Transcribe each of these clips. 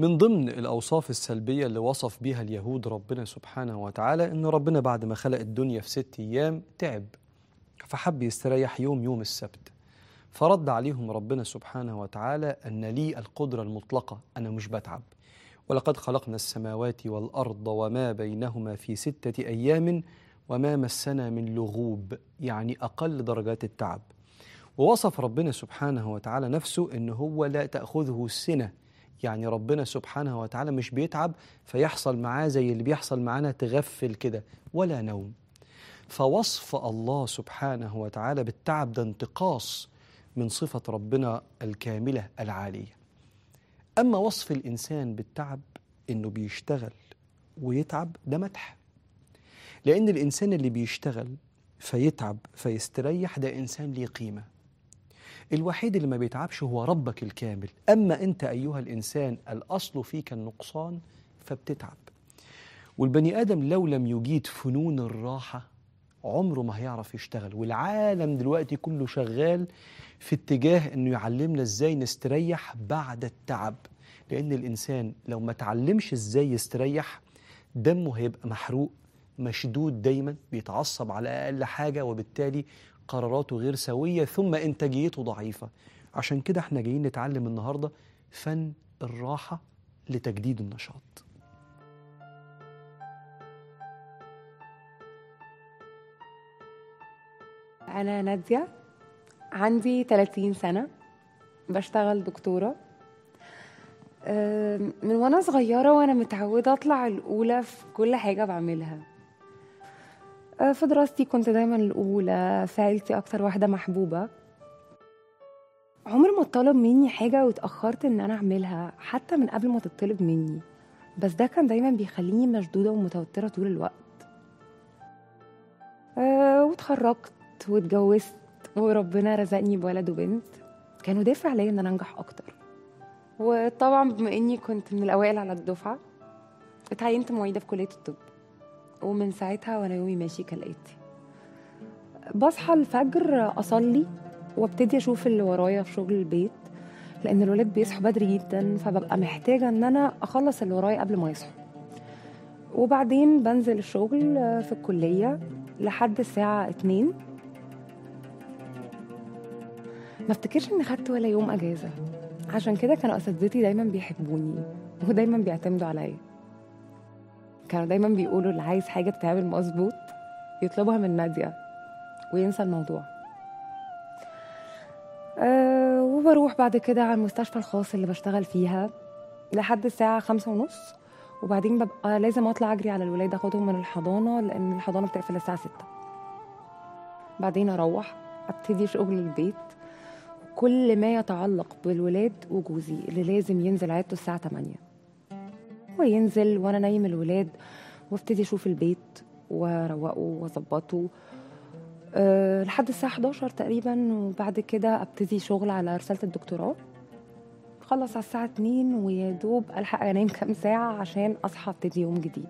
من ضمن الأوصاف السلبية اللي وصف بها اليهود ربنا سبحانه وتعالى إن ربنا بعد ما خلق الدنيا في ست أيام تعب فحب يستريح يوم يوم السبت فرد عليهم ربنا سبحانه وتعالى أن لي القدرة المطلقة أنا مش بتعب ولقد خلقنا السماوات والأرض وما بينهما في ستة أيام وما مسنا من لغوب يعني أقل درجات التعب ووصف ربنا سبحانه وتعالى نفسه أنه هو لا تأخذه سنة يعني ربنا سبحانه وتعالى مش بيتعب فيحصل معاه زي اللي بيحصل معانا تغفل كده ولا نوم فوصف الله سبحانه وتعالى بالتعب ده انتقاص من صفة ربنا الكاملة العالية أما وصف الإنسان بالتعب إنه بيشتغل ويتعب ده مدح لأن الإنسان اللي بيشتغل فيتعب فيستريح ده إنسان ليه قيمة الوحيد اللي ما بيتعبش هو ربك الكامل أما أنت أيها الإنسان الأصل فيك النقصان فبتتعب والبني آدم لو لم يجيد فنون الراحة عمره ما هيعرف يشتغل والعالم دلوقتي كله شغال في اتجاه انه يعلمنا ازاي نستريح بعد التعب لان الانسان لو ما تعلمش ازاي يستريح دمه هيبقى محروق مشدود دايما بيتعصب على اقل حاجه وبالتالي قراراته غير سويه ثم انتاجيته ضعيفه عشان كده احنا جايين نتعلم النهارده فن الراحه لتجديد النشاط أنا نادية عندي 30 سنة بشتغل دكتورة أم، من وأنا صغيرة وأنا متعودة أطلع الأولى في كل حاجة بعملها أه، في دراستي كنت دايما الأولى في عيلتي أكتر واحدة محبوبة عمر ما اتطلب مني حاجة واتأخرت إن أنا أعملها حتى من قبل ما تطلب مني بس ده كان دايما بيخليني مشدودة ومتوترة طول الوقت أه واتخرجت واتجوزت وربنا رزقني بولد وبنت كانوا دافع ليا ان انا انجح اكتر وطبعا بما اني كنت من الاوائل على الدفعه اتعينت معيده في كليه الطب ومن ساعتها وانا يومي ماشي كالاتي بصحى الفجر اصلي وابتدي اشوف اللي ورايا في شغل البيت لان الولاد بيصحوا بدري جدا فببقى محتاجه ان انا اخلص اللي ورايا قبل ما يصحوا وبعدين بنزل الشغل في الكليه لحد الساعه 2 ما افتكرش اني خدت ولا يوم اجازه عشان كده كانوا اساتذتي دايما بيحبوني ودايما بيعتمدوا عليا كانوا دايما بيقولوا اللي عايز حاجه تتعمل مظبوط يطلبها من ناديه وينسى الموضوع أه وبروح بعد كده على المستشفى الخاص اللي بشتغل فيها لحد الساعة خمسة ونص وبعدين ببقى لازم أطلع أجري على الولاد أخدهم من الحضانة لأن الحضانة بتقفل الساعة ستة بعدين أروح أبتدي شغل البيت كل ما يتعلق بالولاد وجوزي اللي لازم ينزل عيادته الساعة 8 وينزل وأنا نايم الولاد وابتدي أشوف البيت وأروقه وأظبطه أه لحد الساعة 11 تقريبا وبعد كده أبتدي شغل على رسالة الدكتوراه خلص على الساعة 2 ويا دوب ألحق أنام كام ساعة عشان أصحى أبتدي يوم جديد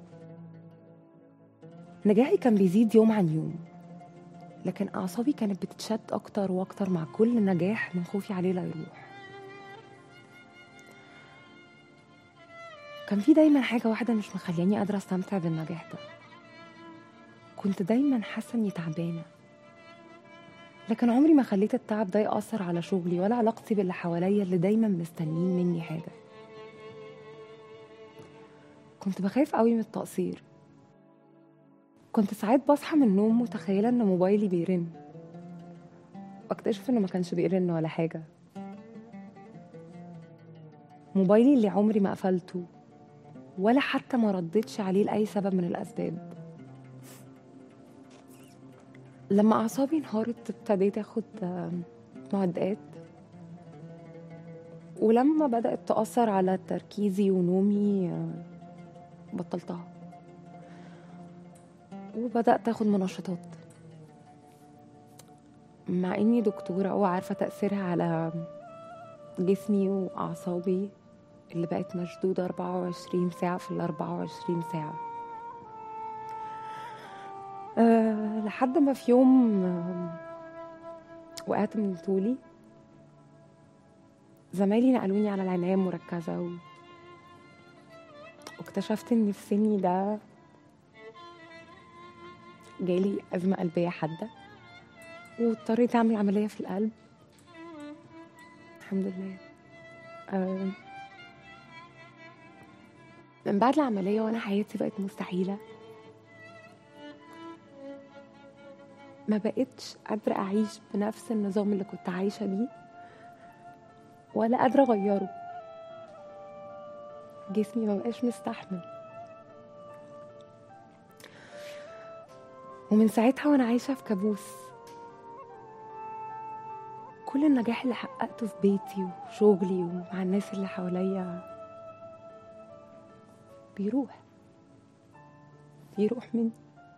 نجاحي كان بيزيد يوم عن يوم لكن أعصابي كانت بتتشد أكتر وأكتر مع كل نجاح من خوفي عليه لا يروح كان في دايما حاجة واحدة مش مخلياني قادرة أستمتع بالنجاح ده كنت دايما حاسة إني تعبانة لكن عمري ما خليت التعب ده يأثر على شغلي ولا علاقتي باللي حواليا اللي دايما مستنيين مني حاجة كنت بخاف قوي من التقصير كنت ساعات بصحى من النوم متخيلة إن موبايلي بيرن واكتشف إنه ما كانش بيرن ولا حاجة موبايلي اللي عمري ما قفلته ولا حتى ما ردتش عليه لأي سبب من الأسباب لما أعصابي انهارت ابتديت أخد آه، معدات ولما بدأت تأثر على تركيزي ونومي آه، بطلتها وبدأت أخد منشطات مع إني دكتورة وعارفة تأثيرها على جسمي وأعصابي اللي بقت مشدودة 24 ساعة في ال 24 ساعة أه لحد ما في يوم آه، وقعت من طولي زمايلي نقلوني على العناية المركزة و... واكتشفت ان في سني ده جالي أزمة قلبية حادة واضطريت أعمل عملية في القلب الحمد لله آه، من بعد العملية وأنا حياتي بقت مستحيلة ما بقتش قادرة أعيش بنفس النظام اللي كنت عايشة بيه ولا قادرة أغيره جسمي ما بقاش مستحمل ومن ساعتها وانا عايشه في كابوس كل النجاح اللي حققته في بيتي وشغلي ومع الناس اللي حواليا بيروح بيروح مني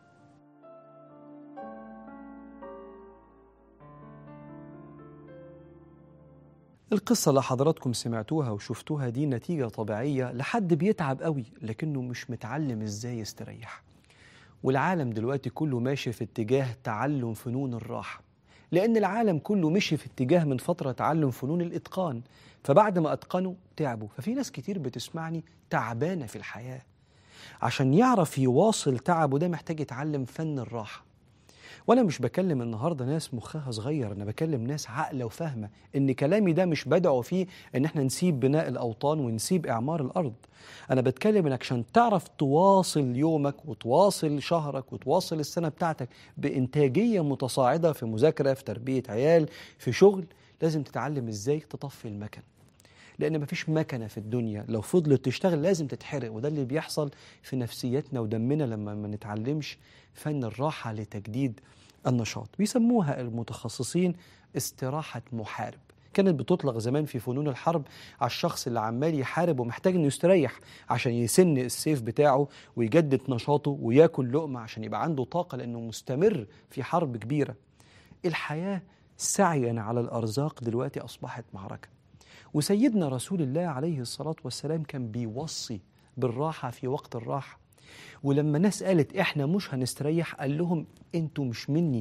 القصة اللي حضراتكم سمعتوها وشفتوها دي نتيجة طبيعية لحد بيتعب قوي لكنه مش متعلم ازاي يستريح والعالم دلوقتي كله ماشي في اتجاه تعلم فنون الراحة لأن العالم كله مشي في اتجاه من فترة تعلم فنون الإتقان فبعد ما أتقنوا تعبوا ففي ناس كتير بتسمعني تعبانة في الحياة عشان يعرف يواصل تعبه ده محتاج يتعلم فن الراحة وانا مش بكلم النهارده ناس مخها صغير انا بكلم ناس عاقله وفاهمه ان كلامي ده مش بدعو فيه ان احنا نسيب بناء الاوطان ونسيب اعمار الارض انا بتكلم انك عشان تعرف تواصل يومك وتواصل شهرك وتواصل السنه بتاعتك بانتاجيه متصاعده في مذاكره في تربيه عيال في شغل لازم تتعلم ازاي تطفي المكن لان مفيش مكنه في الدنيا لو فضلت تشتغل لازم تتحرق وده اللي بيحصل في نفسيتنا ودمنا لما ما نتعلمش فن الراحه لتجديد النشاط بيسموها المتخصصين استراحه محارب كانت بتطلق زمان في فنون الحرب على الشخص اللي عمال يحارب ومحتاج انه يستريح عشان يسن السيف بتاعه ويجدد نشاطه وياكل لقمه عشان يبقى عنده طاقه لانه مستمر في حرب كبيره الحياه سعيا على الارزاق دلوقتي اصبحت معركه وسيدنا رسول الله عليه الصلاة والسلام كان بيوصي بالراحة في وقت الراحة ولما ناس قالت احنا مش هنستريح قال لهم انتوا مش مني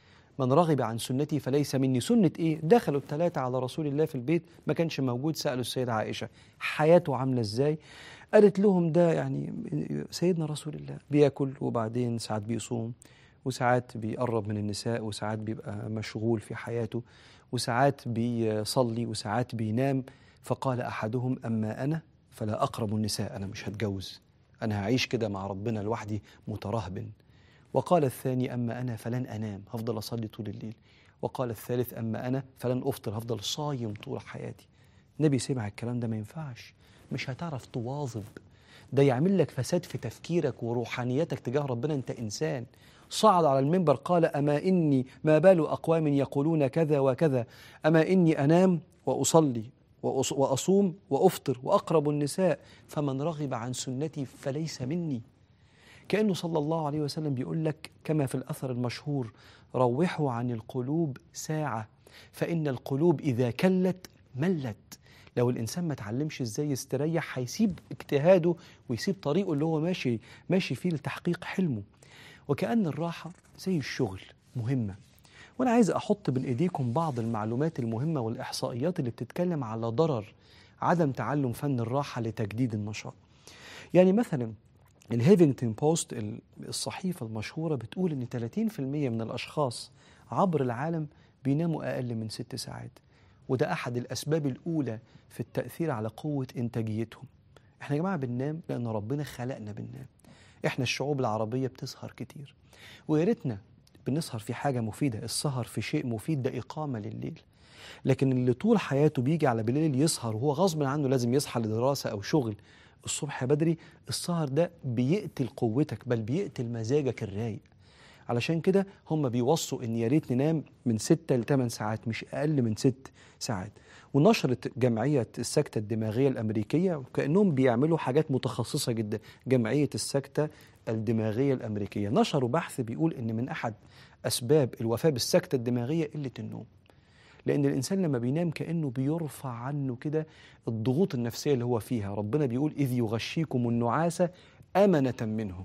من رغب عن سنتي فليس مني سنة ايه دخلوا الثلاثة على رسول الله في البيت ما كانش موجود سألوا السيدة عائشة حياته عاملة ازاي قالت لهم ده يعني سيدنا رسول الله بياكل وبعدين ساعات بيصوم وساعات بيقرب من النساء وساعات بيبقى مشغول في حياته وساعات بيصلي وساعات بينام فقال احدهم اما انا فلا اقرب النساء انا مش هتجوز انا هعيش كده مع ربنا لوحدي مترهبن وقال الثاني اما انا فلن انام هفضل اصلي طول الليل وقال الثالث اما انا فلن افطر هفضل صايم طول حياتي النبي سمع الكلام ده ما ينفعش مش هتعرف تواظب ده يعمل لك فساد في تفكيرك وروحانيتك تجاه ربنا انت انسان صعد على المنبر قال اما اني ما بال اقوام يقولون كذا وكذا اما اني انام واصلي وأص- واصوم وافطر واقرب النساء فمن رغب عن سنتي فليس مني كانه صلى الله عليه وسلم بيقول لك كما في الاثر المشهور روحوا عن القلوب ساعه فان القلوب اذا كلت ملت لو الانسان ما اتعلمش ازاي يستريح هيسيب اجتهاده ويسيب طريقه اللي هو ماشي ماشي فيه لتحقيق حلمه وكأن الراحة زي الشغل مهمة وأنا عايز أحط بين إيديكم بعض المعلومات المهمة والإحصائيات اللي بتتكلم على ضرر عدم تعلم فن الراحة لتجديد النشاط يعني مثلا الهيفنجتون بوست الصحيفة المشهورة بتقول إن 30% من الأشخاص عبر العالم بيناموا أقل من ست ساعات وده أحد الأسباب الأولى في التأثير على قوة إنتاجيتهم إحنا يا جماعة بننام لأن ربنا خلقنا بننام إحنا الشعوب العربية بتسهر كتير ويا ريتنا بنسهر في حاجة مفيدة السهر في شيء مفيد ده إقامة لليل لكن اللي طول حياته بيجي على بالليل يسهر وهو غصب عنه لازم يصحى لدراسة أو شغل الصبح بدري السهر ده بيقتل قوتك بل بيقتل مزاجك الرايق علشان كده هم بيوصوا ان يا ريت ننام من 6 ل 8 ساعات مش اقل من 6 ساعات ونشرت جمعيه السكته الدماغيه الامريكيه وكانهم بيعملوا حاجات متخصصه جدا جمعيه السكته الدماغيه الامريكيه نشروا بحث بيقول ان من احد اسباب الوفاه بالسكته الدماغيه قله النوم لأن الإنسان لما بينام كأنه بيرفع عنه كده الضغوط النفسية اللي هو فيها ربنا بيقول إذ يغشيكم النعاس أمنة منه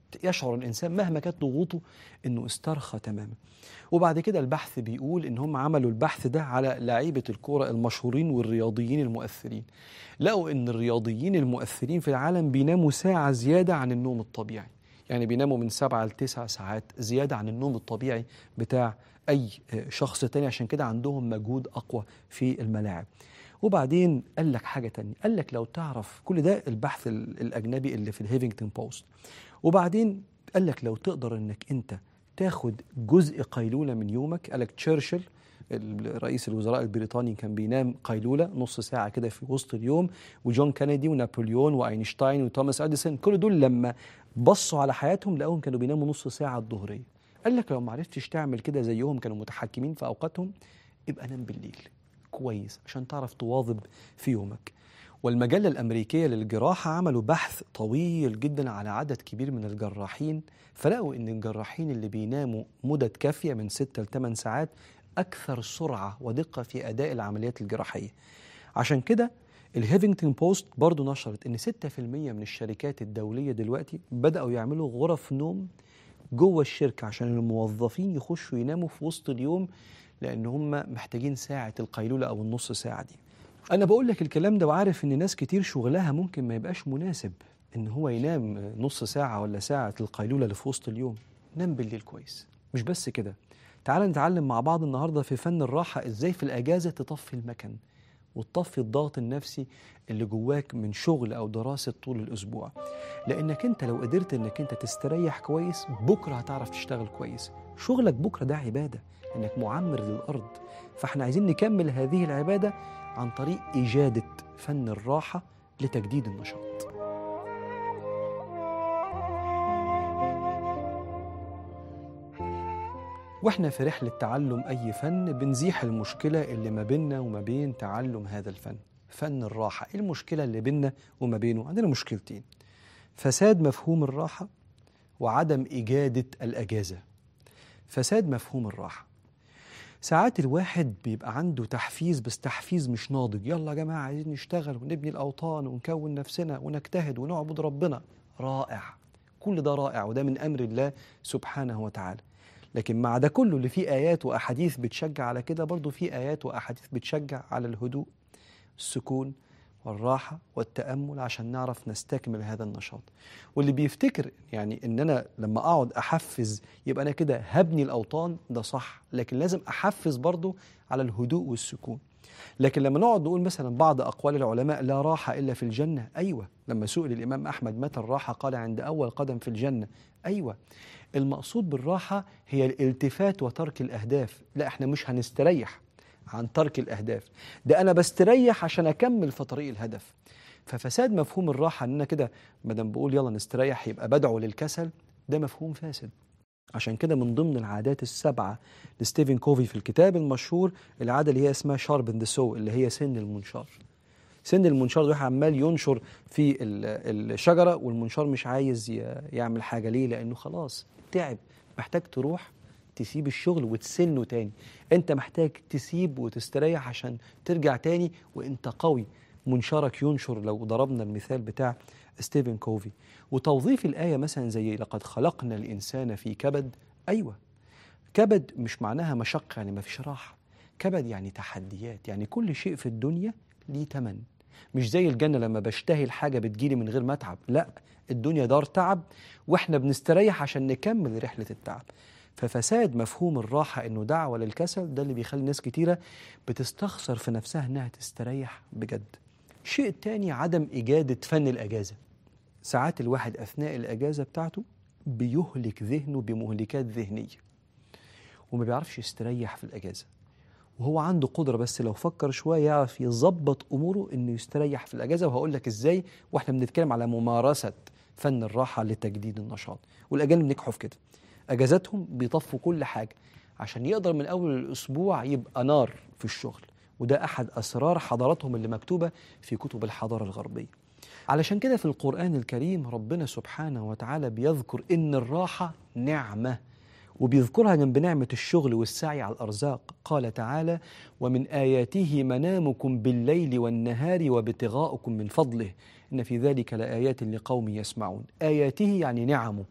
يشعر الانسان مهما كانت ضغوطه انه استرخى تماما وبعد كده البحث بيقول ان هم عملوا البحث ده على لعيبه الكوره المشهورين والرياضيين المؤثرين لقوا ان الرياضيين المؤثرين في العالم بيناموا ساعه زياده عن النوم الطبيعي يعني بيناموا من سبعة لتسع ساعات زيادة عن النوم الطبيعي بتاع أي شخص تاني عشان كده عندهم مجهود أقوى في الملاعب وبعدين قال لك حاجة تانية قال لك لو تعرف كل ده البحث ال- الأجنبي اللي في الهيفنجتون بوست وبعدين قال لك لو تقدر انك انت تاخد جزء قيلولة من يومك قال لك تشرشل ال- رئيس الوزراء البريطاني كان بينام قيلولة نص ساعة كده في وسط اليوم وجون كينيدي ونابليون وأينشتاين وتوماس أديسون كل دول لما بصوا على حياتهم لقوهم كانوا بيناموا نص ساعة الظهرية قال لك لو ما عرفتش تعمل كده زيهم كانوا متحكمين في أوقاتهم ابقى نام بالليل كويس عشان تعرف تواظب في يومك والمجلة الأمريكية للجراحة عملوا بحث طويل جدا على عدد كبير من الجراحين فلقوا إن الجراحين اللي بيناموا مدة كافية من 6 ل 8 ساعات أكثر سرعة ودقة في أداء العمليات الجراحية عشان كده الهيفنجتون بوست برضو نشرت إن 6% من الشركات الدولية دلوقتي بدأوا يعملوا غرف نوم جوه الشركة عشان الموظفين يخشوا يناموا في وسط اليوم لأن هم محتاجين ساعة القيلولة أو النص ساعة دي أنا بقول لك الكلام ده وعارف إن ناس كتير شغلها ممكن ما يبقاش مناسب إن هو ينام نص ساعة ولا ساعة القيلولة اللي في وسط اليوم نام بالليل كويس مش بس كده تعال نتعلم مع بعض النهاردة في فن الراحة إزاي في الأجازة تطفي المكان وتطفي الضغط النفسي اللي جواك من شغل أو دراسة طول الأسبوع لأنك أنت لو قدرت إنك أنت تستريح كويس بكرة هتعرف تشتغل كويس شغلك بكرة ده عبادة إنك معمر للأرض فإحنا عايزين نكمل هذه العبادة عن طريق إجادة فن الراحة لتجديد النشاط واحنا في رحلة تعلم أي فن بنزيح المشكلة اللي ما بيننا وما بين تعلم هذا الفن فن الراحة إيه المشكلة اللي بيننا وما بينه عندنا مشكلتين فساد مفهوم الراحة وعدم إجادة الأجازة فساد مفهوم الراحة ساعات الواحد بيبقى عنده تحفيز بس تحفيز مش ناضج يلا يا جماعة عايزين نشتغل ونبني الأوطان ونكون نفسنا ونجتهد ونعبد ربنا رائع كل ده رائع وده من أمر الله سبحانه وتعالى لكن مع ده كله اللي فيه آيات وأحاديث بتشجع على كده برضه فيه آيات وأحاديث بتشجع على الهدوء السكون والراحة والتأمل عشان نعرف نستكمل هذا النشاط واللي بيفتكر يعني ان انا لما اقعد احفز يبقى انا كده هبني الاوطان ده صح لكن لازم احفز برضو على الهدوء والسكون لكن لما نقعد نقول مثلا بعض اقوال العلماء لا راحه الا في الجنه ايوه لما سئل الامام احمد متى الراحه قال عند اول قدم في الجنه ايوه المقصود بالراحه هي الالتفات وترك الاهداف لا احنا مش هنستريح عن ترك الاهداف ده انا بستريح عشان اكمل في طريق الهدف ففساد مفهوم الراحه ان انا كده ما دام بقول يلا نستريح يبقى بدعو للكسل ده مفهوم فاسد عشان كده من ضمن العادات السبعه لستيفن كوفي في الكتاب المشهور العاده اللي هي اسمها شارب ذا سو اللي هي سن المنشار سن المنشار ده عمال ينشر في ال- الشجره والمنشار مش عايز ي- يعمل حاجه ليه لانه خلاص تعب محتاج تروح تسيب الشغل وتسنه تاني انت محتاج تسيب وتستريح عشان ترجع تاني وانت قوي منشارك ينشر لو ضربنا المثال بتاع ستيفن كوفي وتوظيف الآية مثلا زي لقد خلقنا الإنسان في كبد أيوة كبد مش معناها مشقة يعني ما فيش راحة كبد يعني تحديات يعني كل شيء في الدنيا ليه تمن مش زي الجنة لما بشتهي الحاجة بتجيلي من غير ما أتعب لا الدنيا دار تعب وإحنا بنستريح عشان نكمل رحلة التعب ففساد مفهوم الراحة إنه دعوة للكسل ده اللي بيخلي ناس كتيرة بتستخسر في نفسها إنها تستريح بجد شيء تاني عدم إجادة فن الأجازة ساعات الواحد أثناء الأجازة بتاعته بيهلك ذهنه بمهلكات ذهنية وما بيعرفش يستريح في الأجازة وهو عنده قدرة بس لو فكر شوية يعرف يظبط أموره إنه يستريح في الأجازة وهقول لك إزاي وإحنا بنتكلم على ممارسة فن الراحة لتجديد النشاط والأجانب نجحوا في كده أجازاتهم بيطفوا كل حاجة عشان يقدر من أول الأسبوع يبقى نار في الشغل وده أحد أسرار حضارتهم اللي مكتوبة في كتب الحضارة الغربية علشان كده في القرآن الكريم ربنا سبحانه وتعالى بيذكر إن الراحة نعمة وبيذكرها جنب نعمة الشغل والسعي على الأرزاق قال تعالى ومن آياته منامكم بالليل والنهار وابتغاؤكم من فضله إن في ذلك لآيات لقوم يسمعون آياته يعني نعمه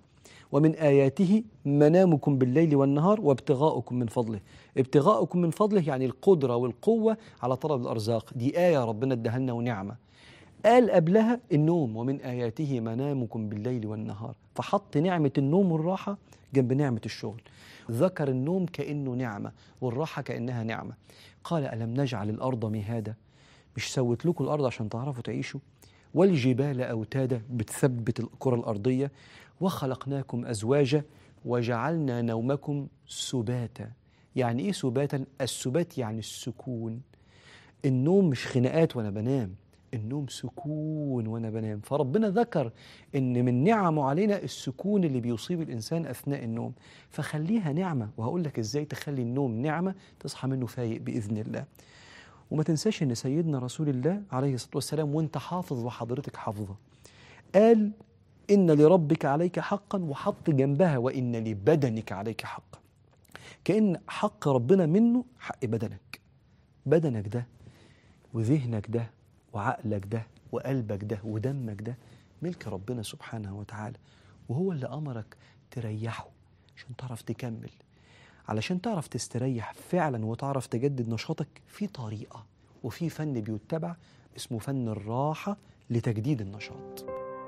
ومن آياته منامكم بالليل والنهار وابتغاؤكم من فضله ابتغاؤكم من فضله يعني القدرة والقوة على طلب الأرزاق دي آية ربنا اداها لنا ونعمة قال قبلها النوم ومن آياته منامكم بالليل والنهار فحط نعمة النوم والراحة جنب نعمة الشغل ذكر النوم كأنه نعمة والراحة كأنها نعمة قال ألم نجعل الأرض مهادا مش سوت لكم الأرض عشان تعرفوا تعيشوا والجبال أوتادا بتثبت الكرة الأرضية وخلقناكم أزواجا وجعلنا نومكم سباتا يعني إيه سباتا؟ السبات يعني السكون النوم مش خناقات وأنا بنام النوم سكون وأنا بنام فربنا ذكر إن من نعمه علينا السكون اللي بيصيب الإنسان أثناء النوم فخليها نعمة وهقول لك إزاي تخلي النوم نعمة تصحى منه فايق بإذن الله وما تنساش ان سيدنا رسول الله عليه الصلاه والسلام وانت حافظ وحضرتك حافظه قال ان لربك عليك حقا وحط جنبها وان لبدنك عليك حقا كان حق ربنا منه حق بدنك بدنك ده وذهنك ده وعقلك ده وقلبك ده ودمك ده ملك ربنا سبحانه وتعالى وهو اللي امرك تريحه عشان تعرف تكمل علشان تعرف تستريح فعلا وتعرف تجدد نشاطك في طريقة وفي فن بيتبع اسمه فن الراحة لتجديد النشاط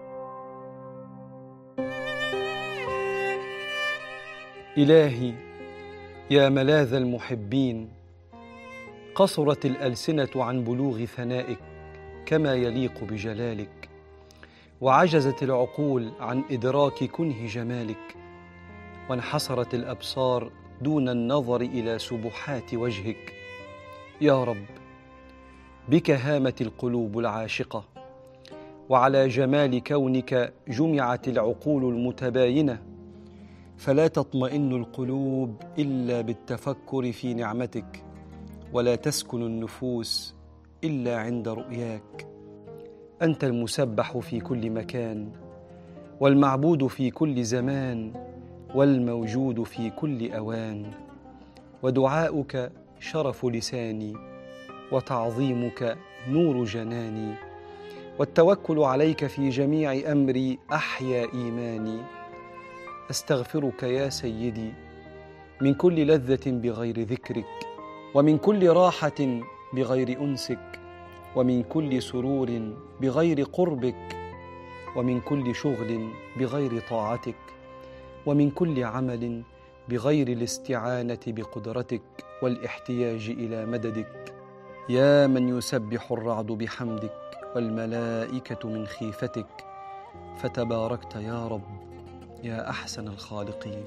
إلهي يا ملاذ المحبين قصرت الألسنة عن بلوغ ثنائك كما يليق بجلالك وعجزت العقول عن إدراك كنه جمالك وانحصرت الأبصار دون النظر الى سبحات وجهك يا رب بك هامت القلوب العاشقه وعلى جمال كونك جمعت العقول المتباينه فلا تطمئن القلوب الا بالتفكر في نعمتك ولا تسكن النفوس الا عند رؤياك انت المسبح في كل مكان والمعبود في كل زمان والموجود في كل اوان ودعاؤك شرف لساني وتعظيمك نور جناني والتوكل عليك في جميع امري احيا ايماني استغفرك يا سيدي من كل لذه بغير ذكرك ومن كل راحه بغير انسك ومن كل سرور بغير قربك ومن كل شغل بغير طاعتك ومن كل عمل بغير الاستعانه بقدرتك والاحتياج الى مددك يا من يسبح الرعد بحمدك والملائكه من خيفتك فتباركت يا رب يا احسن الخالقين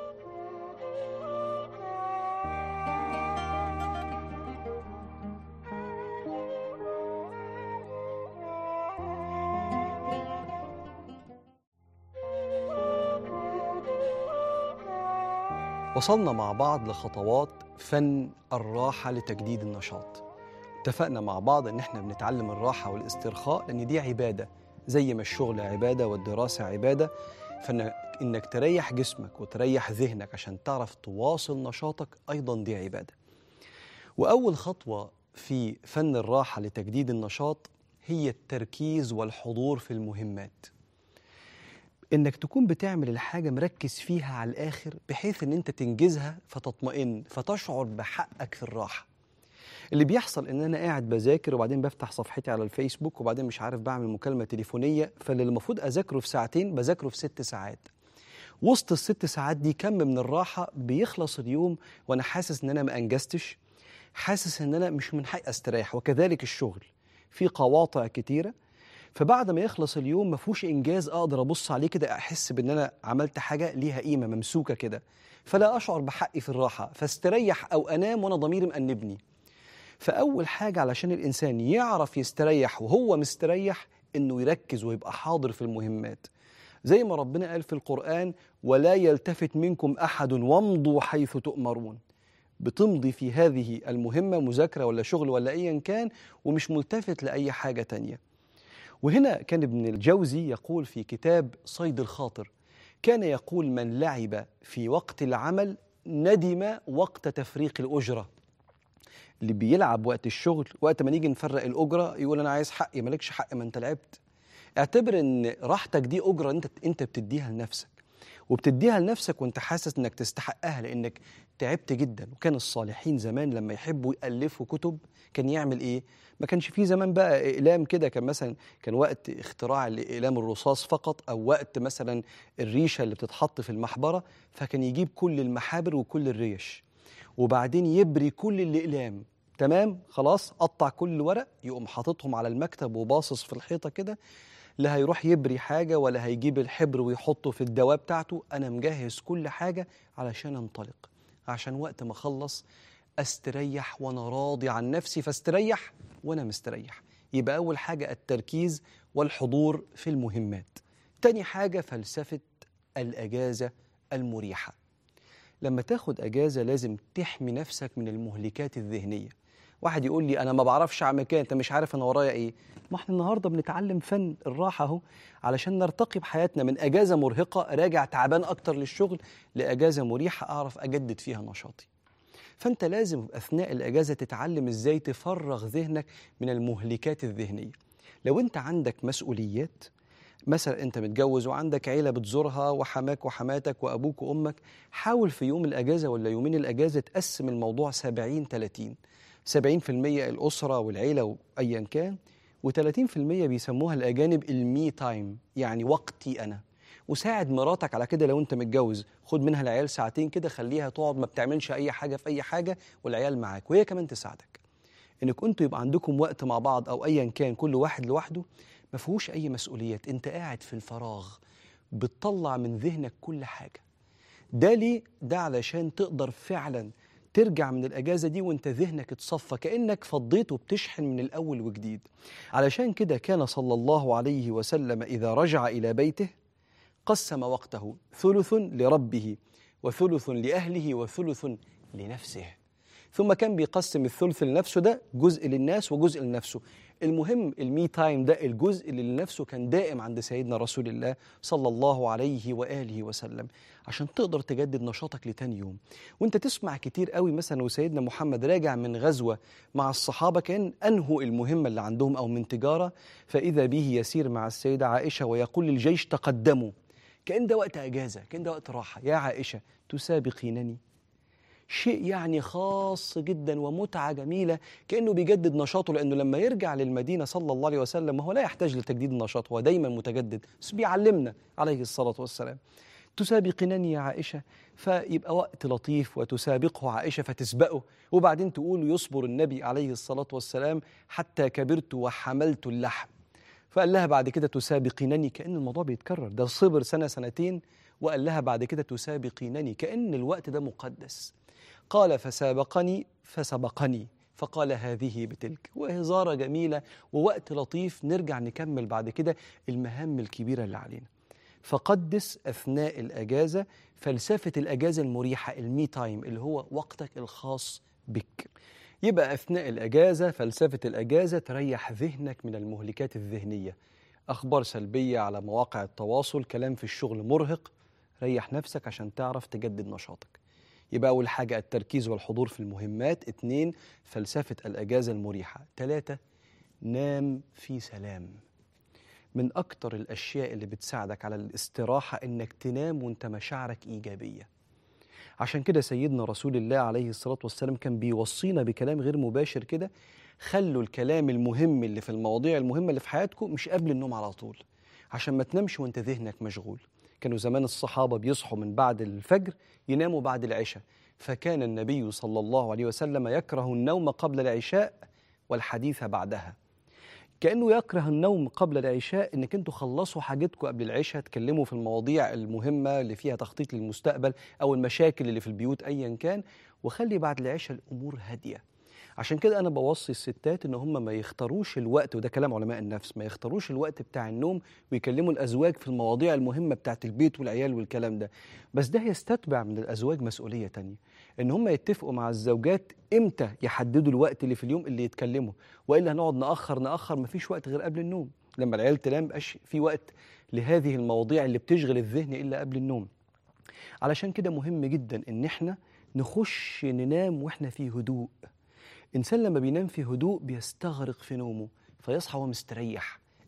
وصلنا مع بعض لخطوات فن الراحة لتجديد النشاط اتفقنا مع بعض ان احنا بنتعلم الراحة والاسترخاء لان دي عبادة زي ما الشغل عبادة والدراسة عبادة فانك تريح جسمك وتريح ذهنك عشان تعرف تواصل نشاطك ايضا دي عبادة واول خطوة في فن الراحة لتجديد النشاط هي التركيز والحضور في المهمات انك تكون بتعمل الحاجه مركز فيها على الاخر بحيث ان انت تنجزها فتطمئن فتشعر بحقك في الراحه اللي بيحصل ان انا قاعد بذاكر وبعدين بفتح صفحتي على الفيسبوك وبعدين مش عارف بعمل مكالمه تليفونيه فاللي المفروض اذاكره في ساعتين بذاكره في ست ساعات وسط الست ساعات دي كم من الراحه بيخلص اليوم وانا حاسس ان انا ما انجزتش حاسس ان انا مش من حقي استريح وكذلك الشغل في قواطع كتيره فبعد ما يخلص اليوم ما فيهوش انجاز اقدر ابص عليه كده احس بان انا عملت حاجه ليها قيمه ممسوكه كده فلا اشعر بحقي في الراحه فاستريح او انام وانا ضميري مأنبني فاول حاجه علشان الانسان يعرف يستريح وهو مستريح انه يركز ويبقى حاضر في المهمات زي ما ربنا قال في القران ولا يلتفت منكم احد وامضوا حيث تؤمرون بتمضي في هذه المهمه مذاكره ولا شغل ولا ايا كان ومش ملتفت لاي حاجه تانيه وهنا كان ابن الجوزي يقول في كتاب صيد الخاطر كان يقول من لعب في وقت العمل ندم وقت تفريق الأجرة اللي بيلعب وقت الشغل وقت ما نيجي نفرق الأجرة يقول أنا عايز حقي مالكش حق ما أنت لعبت اعتبر ان راحتك دي أجرة أنت أنت بتديها لنفسك وبتديها لنفسك وانت حاسس انك تستحقها لانك تعبت جدا وكان الصالحين زمان لما يحبوا يالفوا كتب كان يعمل ايه ما كانش في زمان بقى اقلام كده كان مثلا كان وقت اختراع الاقلام الرصاص فقط او وقت مثلا الريشه اللي بتتحط في المحبره فكان يجيب كل المحابر وكل الريش وبعدين يبري كل الاقلام تمام خلاص قطع كل ورق يقوم حاططهم على المكتب وباصص في الحيطه كده لا هيروح يبري حاجه ولا هيجيب الحبر ويحطه في الدواء بتاعته انا مجهز كل حاجه علشان انطلق عشان وقت ما اخلص استريح وانا راضي عن نفسي فاستريح وانا مستريح يبقى اول حاجه التركيز والحضور في المهمات تاني حاجه فلسفه الاجازه المريحه لما تاخد اجازه لازم تحمي نفسك من المهلكات الذهنيه واحد يقول لي انا ما بعرفش اعمل كده انت مش عارف انا ورايا ايه ما احنا النهارده بنتعلم فن الراحه اهو علشان نرتقي بحياتنا من اجازه مرهقه راجع تعبان اكتر للشغل لاجازه مريحه اعرف اجدد فيها نشاطي فانت لازم اثناء الاجازه تتعلم ازاي تفرغ ذهنك من المهلكات الذهنيه لو انت عندك مسؤوليات مثلا انت متجوز وعندك عيله بتزورها وحماك وحماتك وابوك وامك حاول في يوم الاجازه ولا يومين الاجازه تقسم الموضوع 70 30 70% الاسره والعيله وايا كان و30% بيسموها الاجانب المي تايم يعني وقتي انا وساعد مراتك على كده لو انت متجوز خد منها العيال ساعتين كده خليها تقعد ما بتعملش اي حاجه في اي حاجه والعيال معاك وهي كمان تساعدك انك انتوا يبقى عندكم وقت مع بعض او ايا كان كل واحد لوحده ما فيهوش اي مسؤوليات انت قاعد في الفراغ بتطلع من ذهنك كل حاجه ده ليه ده علشان تقدر فعلا ترجع من الاجازه دي وانت ذهنك اتصفى كانك فضيت وبتشحن من الاول وجديد علشان كده كان صلى الله عليه وسلم اذا رجع الى بيته قسم وقته ثلث لربه وثلث لاهله وثلث لنفسه ثم كان بيقسم الثلث لنفسه ده جزء للناس وجزء لنفسه المهم المي تايم ده الجزء اللي لنفسه كان دائم عند سيدنا رسول الله صلى الله عليه واله وسلم عشان تقدر تجدد نشاطك لتاني يوم وانت تسمع كتير قوي مثلا وسيدنا محمد راجع من غزوه مع الصحابه كان انهوا المهمه اللي عندهم او من تجاره فاذا به يسير مع السيده عائشه ويقول للجيش تقدموا كان ده وقت اجازه كان ده وقت راحه يا عائشه تسابقينني شيء يعني خاص جدا ومتعة جميلة كأنه بيجدد نشاطه لأنه لما يرجع للمدينة صلى الله عليه وسلم هو لا يحتاج لتجديد النشاط هو دايما متجدد بس بيعلمنا عليه الصلاة والسلام تسابقنني يا عائشة فيبقى وقت لطيف وتسابقه عائشة فتسبقه وبعدين تقول يصبر النبي عليه الصلاة والسلام حتى كبرت وحملت اللحم فقال لها بعد كده تسابقينني كأن الموضوع بيتكرر ده صبر سنة سنتين وقال لها بعد كده تسابقينني كأن الوقت ده مقدس قال فسابقني فسبقني فقال هذه بتلك وهزارة جميلة ووقت لطيف نرجع نكمل بعد كده المهام الكبيرة اللي علينا فقدس أثناء الأجازة فلسفة الأجازة المريحة المي تايم اللي هو وقتك الخاص بك يبقى أثناء الأجازة فلسفة الأجازة تريح ذهنك من المهلكات الذهنية أخبار سلبية على مواقع التواصل كلام في الشغل مرهق ريح نفسك عشان تعرف تجدد نشاطك يبقى أول حاجة التركيز والحضور في المهمات اتنين فلسفة الأجازة المريحة تلاتة نام في سلام من أكتر الأشياء اللي بتساعدك على الاستراحة إنك تنام وإنت مشاعرك إيجابية عشان كده سيدنا رسول الله عليه الصلاة والسلام كان بيوصينا بكلام غير مباشر كده خلوا الكلام المهم اللي في المواضيع المهمة اللي في حياتكم مش قبل النوم على طول عشان ما تنامش وانت ذهنك مشغول كانوا زمان الصحابة بيصحوا من بعد الفجر يناموا بعد العشاء فكان النبي صلى الله عليه وسلم يكره النوم قبل العشاء والحديث بعدها كأنه يكره النوم قبل العشاء انك انتوا خلصوا حاجتكم قبل العشاء تكلموا في المواضيع المهمة اللي فيها تخطيط للمستقبل او المشاكل اللي في البيوت ايا كان وخلي بعد العشاء الامور هاديه عشان كده انا بوصي الستات ان هم ما يختاروش الوقت وده كلام علماء النفس ما يختاروش الوقت بتاع النوم ويكلموا الازواج في المواضيع المهمه بتاعت البيت والعيال والكلام ده بس ده يستتبع من الازواج مسؤوليه تانية ان هم يتفقوا مع الزوجات امتى يحددوا الوقت اللي في اليوم اللي يتكلموا والا هنقعد ناخر ناخر مفيش وقت غير قبل النوم لما العيال تنام بقاش في وقت لهذه المواضيع اللي بتشغل الذهن الا قبل النوم علشان كده مهم جدا ان احنا نخش ننام واحنا في هدوء إنسان لما بينام في هدوء بيستغرق في نومه فيصحى وهو مستريح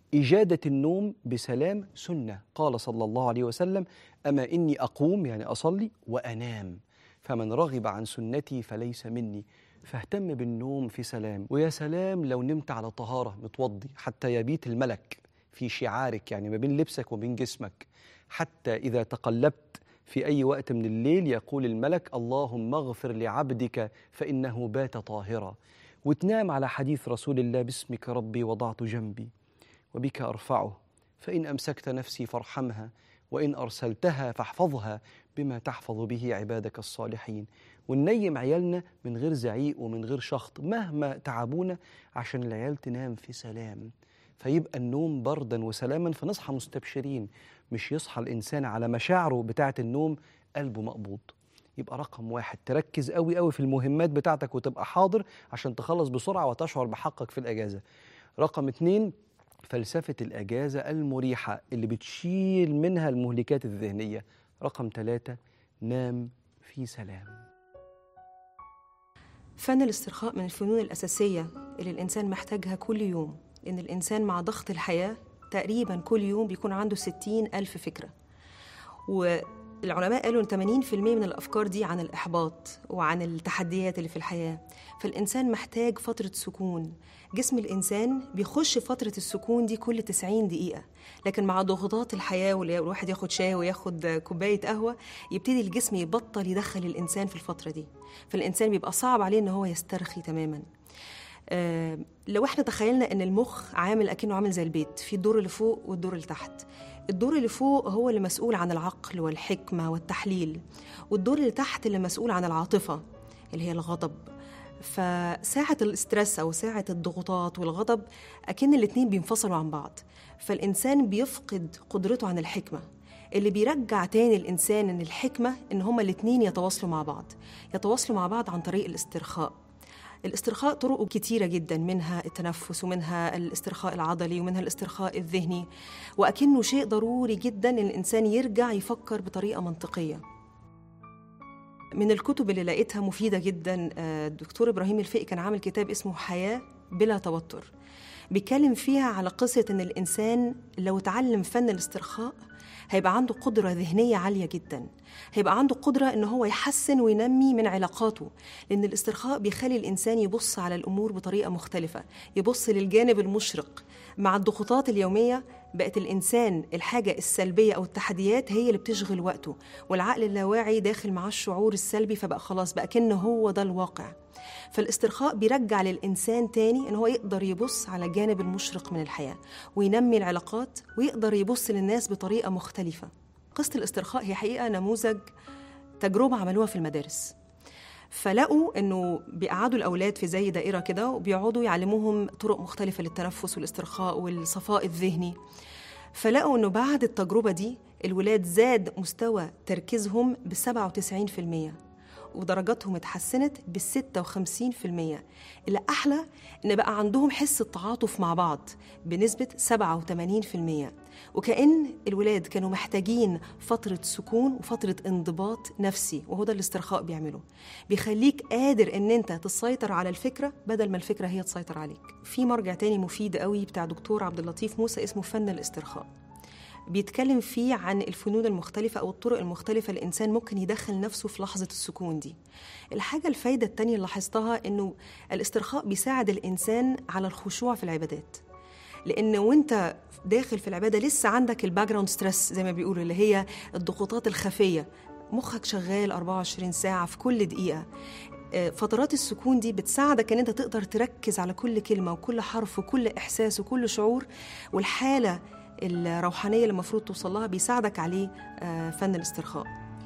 إجادة النوم بسلام سنة قال صلى الله عليه وسلم أما إني أقوم يعني أصلي وأنام فمن رغب عن سنتي فليس مني فاهتم بالنوم في سلام ويا سلام لو نمت على طهارة متوضي حتى يبيت الملك في شعارك يعني ما بين لبسك وبين جسمك حتى إذا تقلبت في أي وقت من الليل يقول الملك اللهم اغفر لعبدك فإنه بات طاهرا وتنام على حديث رسول الله باسمك ربي وضعت جنبي وبك أرفعه فإن أمسكت نفسي فارحمها وإن أرسلتها فاحفظها بما تحفظ به عبادك الصالحين وننيم عيالنا من غير زعيق ومن غير شخط مهما تعبونا عشان العيال تنام في سلام فيبقى النوم بردا وسلاما فنصحى مستبشرين مش يصحى الإنسان على مشاعره بتاعة النوم قلبه مقبوض يبقى رقم واحد تركز قوي قوي في المهمات بتاعتك وتبقى حاضر عشان تخلص بسرعة وتشعر بحقك في الأجازة رقم اتنين فلسفة الأجازة المريحة اللي بتشيل منها المهلكات الذهنية رقم ثلاثة نام في سلام فن الاسترخاء من الفنون الأساسية اللي الإنسان محتاجها كل يوم لأن الإنسان مع ضغط الحياة تقريبا كل يوم بيكون عنده ستين ألف فكرة والعلماء قالوا إن 80% من الأفكار دي عن الإحباط وعن التحديات اللي في الحياة فالإنسان محتاج فترة سكون جسم الإنسان بيخش فترة السكون دي كل 90 دقيقة لكن مع ضغوطات الحياة والواحد ياخد شاي وياخد كوباية قهوة يبتدي الجسم يبطل يدخل الإنسان في الفترة دي فالإنسان بيبقى صعب عليه إن هو يسترخي تماماً آه، لو احنا تخيلنا ان المخ عامل اكنه عامل زي البيت في الدور اللي فوق والدور اللي تحت الدور اللي فوق هو اللي مسؤول عن العقل والحكمه والتحليل والدور اللي تحت اللي مسؤول عن العاطفه اللي هي الغضب فساعة الاسترس أو ساعة الضغوطات والغضب أكن الاتنين بينفصلوا عن بعض فالإنسان بيفقد قدرته عن الحكمة اللي بيرجع تاني الإنسان إن الحكمة إن هما الاتنين يتواصلوا مع بعض يتواصلوا مع بعض عن طريق الاسترخاء الاسترخاء طرقه كتيرة جدا منها التنفس ومنها الاسترخاء العضلي ومنها الاسترخاء الذهني وأكنه شيء ضروري جدا إن الإنسان يرجع يفكر بطريقة منطقية من الكتب اللي لقيتها مفيدة جدا آه، الدكتور إبراهيم الفقي كان عامل كتاب اسمه حياة بلا توتر بيتكلم فيها على قصة إن الإنسان لو اتعلم فن الاسترخاء هيبقى عنده قدرة ذهنية عالية جدا هيبقى عنده قدرة إن هو يحسن وينمي من علاقاته لأن الاسترخاء بيخلي الإنسان يبص على الأمور بطريقة مختلفة يبص للجانب المشرق مع الضغوطات اليومية بقت الإنسان الحاجة السلبية أو التحديات هي اللي بتشغل وقته والعقل اللاواعي داخل معاه الشعور السلبي فبقى خلاص بقى كأنه هو ده الواقع فالاسترخاء بيرجع للإنسان تاني إن هو يقدر يبص على الجانب المشرق من الحياة وينمي العلاقات ويقدر يبص للناس بطريقة مختلفة قصة الاسترخاء هي حقيقة نموذج تجربة عملوها في المدارس فلقوا انه بيقعدوا الاولاد في زي دائره كده وبيقعدوا يعلموهم طرق مختلفه للتنفس والاسترخاء والصفاء الذهني فلقوا انه بعد التجربه دي الولاد زاد مستوى تركيزهم ب 97% ودرجاتهم اتحسنت بال 56% اللي أحلى إن بقى عندهم حس التعاطف مع بعض بنسبة 87% وكأن الولاد كانوا محتاجين فترة سكون وفترة انضباط نفسي وهو ده الاسترخاء بيعمله بيخليك قادر ان انت تسيطر على الفكرة بدل ما الفكرة هي تسيطر عليك في مرجع تاني مفيد قوي بتاع دكتور عبد اللطيف موسى اسمه فن الاسترخاء بيتكلم فيه عن الفنون المختلفة أو الطرق المختلفة الإنسان ممكن يدخل نفسه في لحظة السكون دي الحاجة الفايدة التانية اللي لاحظتها إنه الاسترخاء بيساعد الإنسان على الخشوع في العبادات لان وانت داخل في العباده لسه عندك الباك جراوند ستريس زي ما بيقولوا اللي هي الضغوطات الخفيه مخك شغال 24 ساعه في كل دقيقه آه، فترات السكون دي بتساعدك ان انت تقدر تركز على كل كلمه وكل حرف وكل احساس وكل شعور والحاله الروحانيه اللي المفروض توصل لها بيساعدك عليه آه، فن الاسترخاء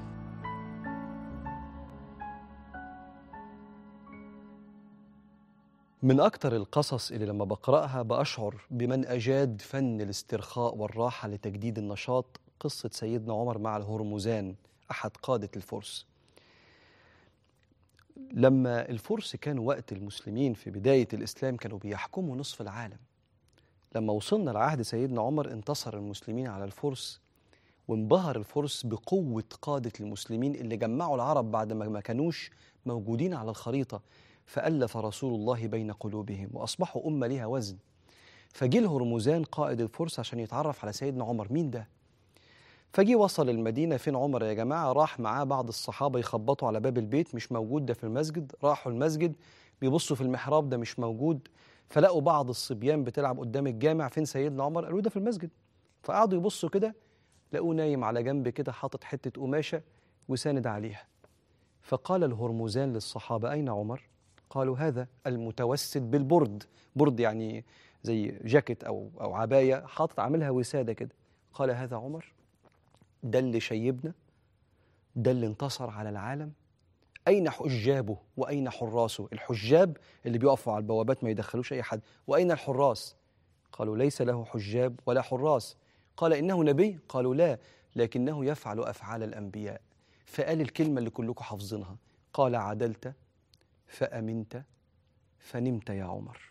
من أكتر القصص اللي لما بقرأها بأشعر بمن أجاد فن الاسترخاء والراحة لتجديد النشاط قصة سيدنا عمر مع الهرمزان أحد قادة الفرس لما الفرس كانوا وقت المسلمين في بداية الإسلام كانوا بيحكموا نصف العالم لما وصلنا لعهد سيدنا عمر انتصر المسلمين على الفرس وانبهر الفرس بقوة قادة المسلمين اللي جمعوا العرب بعد ما ما كانوش موجودين على الخريطة فألف رسول الله بين قلوبهم وأصبحوا أمة لها وزن فجه الهرمزان قائد الفرس عشان يتعرف على سيدنا عمر مين ده فجي وصل المدينة فين عمر يا جماعة راح معاه بعض الصحابة يخبطوا على باب البيت مش موجود ده في المسجد راحوا المسجد بيبصوا في المحراب ده مش موجود فلقوا بعض الصبيان بتلعب قدام الجامع فين سيدنا عمر قالوا ده في المسجد فقعدوا يبصوا كده لقوه نايم على جنب كده حاطط حتة قماشة وساند عليها فقال الهرمزان للصحابة أين عمر؟ قالوا هذا المتوسد بالبرد برد يعني زي جاكيت أو أو عباية حاطط عاملها وسادة كده قال هذا عمر ده اللي شيبنا ده اللي انتصر على العالم أين حجابه وأين حراسه الحجاب اللي بيقفوا على البوابات ما يدخلوش أي حد وأين الحراس قالوا ليس له حجاب ولا حراس قال إنه نبي قالوا لا لكنه يفعل أفعال الأنبياء فقال الكلمة اللي كلكم حافظينها قال عدلت فأمنت فنمت يا عمر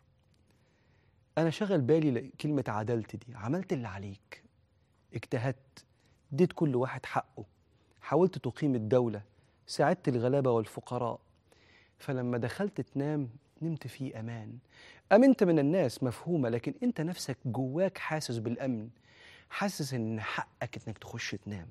أنا شغل بالي كلمة عدلت دي عملت اللي عليك اجتهدت اديت كل واحد حقه حاولت تقيم الدولة ساعدت الغلابة والفقراء فلما دخلت تنام نمت في أمان أمنت من الناس مفهومة لكن أنت نفسك جواك حاسس بالأمن حاسس إن حقك إنك تخش تنام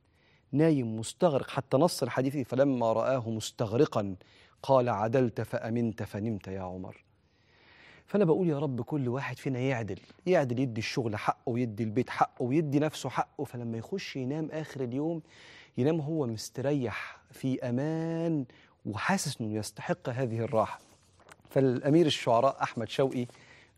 نايم مستغرق حتى نص الحديث فلما رآه مستغرقا قال عدلت فأمنت فنمت يا عمر فأنا بقول يا رب كل واحد فينا يعدل يعدل يدي الشغل حقه ويدي البيت حقه ويدي نفسه حقه فلما يخش ينام آخر اليوم ينام هو مستريح في أمان وحاسس أنه يستحق هذه الراحة فالأمير الشعراء أحمد شوقي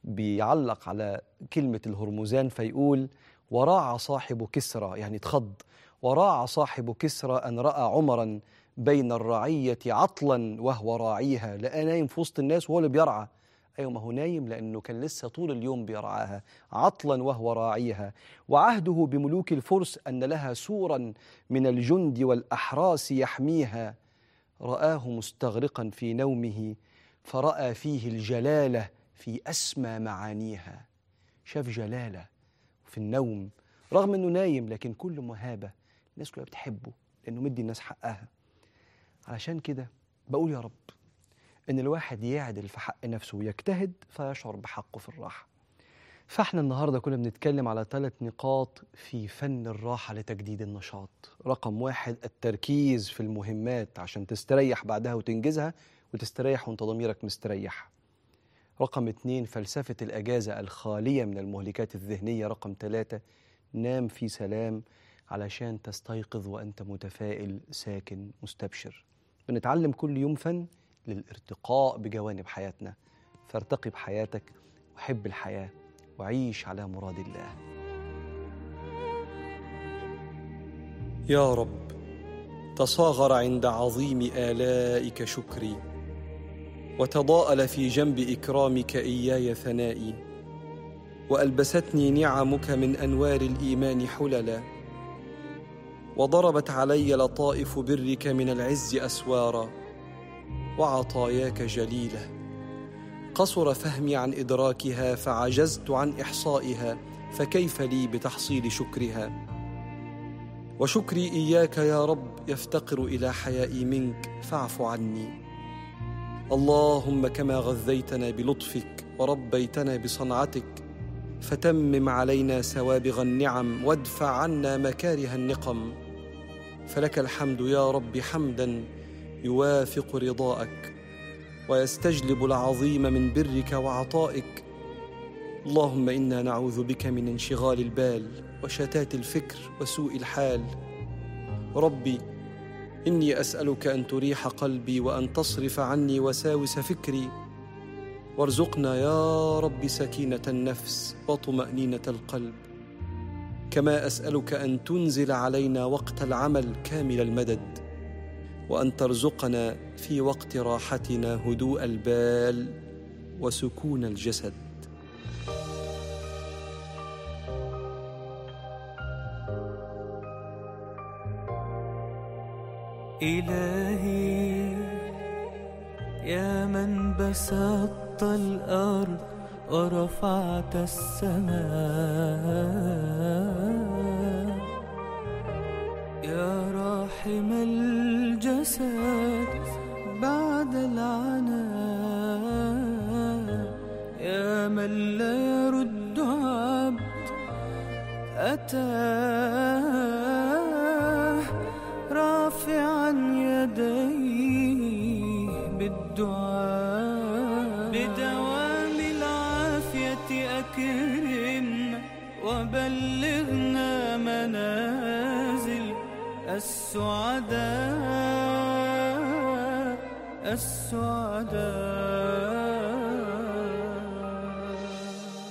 بيعلق على كلمة الهرمزان فيقول وراعى صاحب كسرى يعني اتخض وراعى صاحب كسرى أن رأى عمرا بين الرعية عطلا وهو راعيها لقى نايم في وسط الناس وهو اللي بيرعى أيوة ما هو نايم لأنه كان لسه طول اليوم بيرعاها عطلا وهو راعيها وعهده بملوك الفرس أن لها سورا من الجند والأحراس يحميها رآه مستغرقا في نومه فرأى فيه الجلالة في أسمى معانيها شاف جلالة في النوم رغم أنه نايم لكن كل مهابة الناس كلها بتحبه لأنه مدي الناس حقها علشان كده بقول يا رب ان الواحد يعدل في حق نفسه ويجتهد فيشعر بحقه في الراحه فاحنا النهارده كنا بنتكلم على ثلاث نقاط في فن الراحه لتجديد النشاط رقم واحد التركيز في المهمات عشان تستريح بعدها وتنجزها وتستريح وانت ضميرك مستريح رقم اتنين فلسفة الأجازة الخالية من المهلكات الذهنية رقم ثلاثة نام في سلام علشان تستيقظ وأنت متفائل ساكن مستبشر بنتعلم كل يوم فن للارتقاء بجوانب حياتنا فارتقي بحياتك وحب الحياة وعيش على مراد الله يا رب تصاغر عند عظيم آلائك شكري وتضاءل في جنب إكرامك إياي ثنائي وألبستني نعمك من أنوار الإيمان حللا وضربت علي لطائف برك من العز أسوارا وعطاياك جليله قصر فهمي عن ادراكها فعجزت عن احصائها فكيف لي بتحصيل شكرها وشكري اياك يا رب يفتقر الى حيائي منك فاعف عني اللهم كما غذيتنا بلطفك وربيتنا بصنعتك فتمم علينا سوابغ النعم وادفع عنا مكاره النقم فلك الحمد يا رب حمدا يوافق رضاءك ويستجلب العظيم من برك وعطائك اللهم انا نعوذ بك من انشغال البال وشتات الفكر وسوء الحال ربي اني اسالك ان تريح قلبي وان تصرف عني وساوس فكري وارزقنا يا رب سكينه النفس وطمانينه القلب كما اسالك ان تنزل علينا وقت العمل كامل المدد وان ترزقنا في وقت راحتنا هدوء البال وسكون الجسد إلهي يا من بسطت الأرض ورفعت السماء يا راحم الجسد بعد العناء يا من لا يرد فتاه رافعا يديه بالدعاء بدوام العافية أكرمنا وبلغنا منازل السعداء السعداء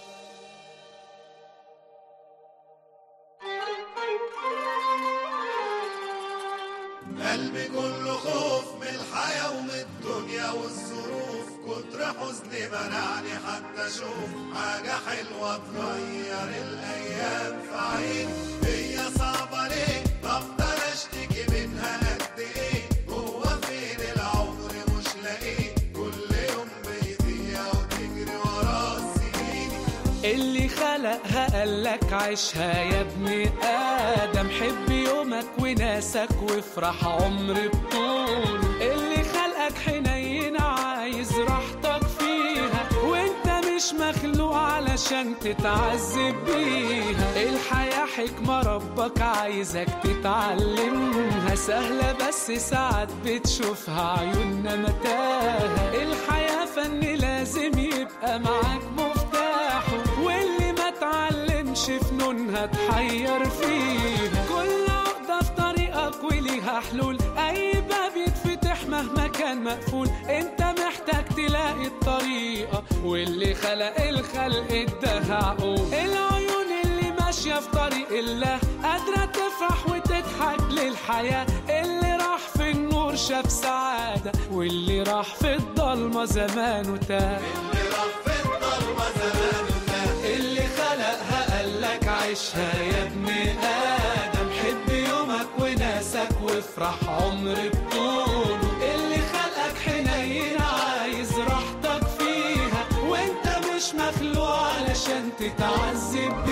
قلبي كله خوف من الحياة ومن الدنيا والظروف كتر حزني منعني حتى اشوف حاجة حلوة تغير الايام في عيني هي صعبة ليه بفضل اشتكي منها قد ايه هو فين العمر مش لاقيه كل يوم بيضيع وتجري ورا السنين اللي خلقها قالك عيشها يا ابن آدم حب يومك وناسك وافرح عمر بطول اللي خلقك حنين عايز راحتك فيها وانت مش مخلوق علشان تتعذب بيها الحياة حكمة ربك عايزك تتعلمها سهلة بس ساعات بتشوفها عيوننا متاهة الحياة فن لازم يبقى معاك مفتاحه واللي ما تعلمش فنونها تحير فيها كل عقدة في طريقك وليها حلول أي باب يتفتح مهما كان مقفول انت محتاج تلاقي الطريقة واللي خلق الخلق اداها عقول العيون اللي ماشية في طريق الله قادرة تفرح وتضحك للحياة اللي راح في النور شاف سعادة واللي راح في الضلمة زمانه تاه اللي راح في الضلمة زمان الله اللي خلقها قالك عيشها يا ابن آدم حب يومك وناسك وافرح عمر بطوله اللي خلقك حنين عايز راحتك فيها وانت مش مخلوق علشان تتعذب